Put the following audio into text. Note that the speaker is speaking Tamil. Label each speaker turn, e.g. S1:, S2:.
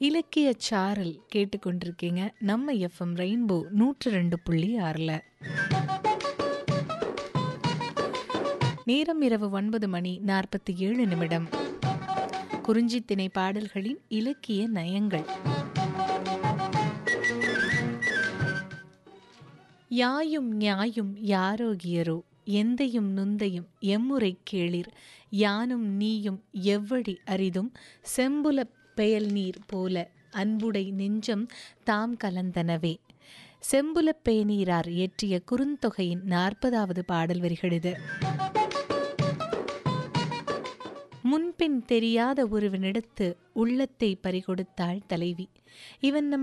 S1: இலக்கிய சாரல் கேட்டுக்கொண்டிருக்கீங்க நம்ம எஃப்எம் ரெயின்போ நூற்று ரெண்டு புள்ளி ஆறில் நேரம் இரவு ஒன்பது மணி நாற்பத்தி ஏழு நிமிடம் குறிஞ்சித்திணை பாடல்களின் இலக்கிய நயங்கள் யாயும் ஞாயும் யாரோகியரோ எந்தையும் நுந்தையும் எம்முறை கேளிர் யானும் நீயும் எவ்வழி அரிதும் செம்புல பெயல் நீர் போல அன்புடை நெஞ்சம் தாம் கலந்தனவே செம்புலப் பேநீரார் இயற்றிய குறுந்தொகையின் நாற்பதாவது பாடல் வரிகள் இது முன்பின் தெரியாத ஒருவனிடத்து உள்ளத்தை பறிகொடுத்தாள் தலைவி இவன் நம்